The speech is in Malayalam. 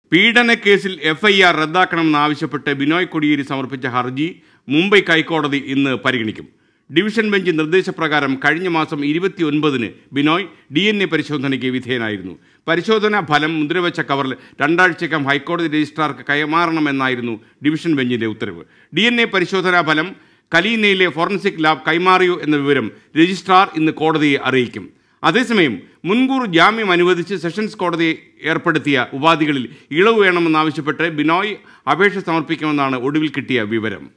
പീഡനക്കേസിൽ എഫ്ഐആർ റദ്ദാക്കണമെന്നാവശ്യപ്പെട്ട് ബിനോയ് കൊടിയേരി സമർപ്പിച്ച ഹർജി മുംബൈ ഹൈക്കോടതി ഇന്ന് പരിഗണിക്കും ഡിവിഷൻ ബെഞ്ച് നിർദ്ദേശപ്രകാരം കഴിഞ്ഞ മാസം ഇരുപത്തിയൊൻപതിന് ബിനോയ് ഡി എൻ എ പരിശോധനയ്ക്ക് വിധേയനായിരുന്നു പരിശോധനാ ഫലം മുദ്രവെച്ച കവറിൽ രണ്ടാഴ്ചക്കകം ഹൈക്കോടതി രജിസ്ട്രാർക്ക് കൈമാറണമെന്നായിരുന്നു ഡിവിഷൻ ബെഞ്ചിന്റെ ഉത്തരവ് ഡി എൻ എ പരിശോധനാ ഫലം കലീനയിലെ ഫോറൻസിക് ലാബ് കൈമാറിയോ എന്ന വിവരം രജിസ്ട്രാർ ഇന്ന് കോടതിയെ അറിയിക്കും അതേസമയം മുൻകൂർ ജാമ്യം അനുവദിച്ച് സെഷൻസ് കോടതി ഏർപ്പെടുത്തിയ ഉപാധികളിൽ ഇളവ് വേണമെന്നാവശ്യപ്പെട്ട് ബിനോയ് അപേക്ഷ സമർപ്പിക്കുമെന്നാണ് ഒടുവിൽ കിട്ടിയ വിവരം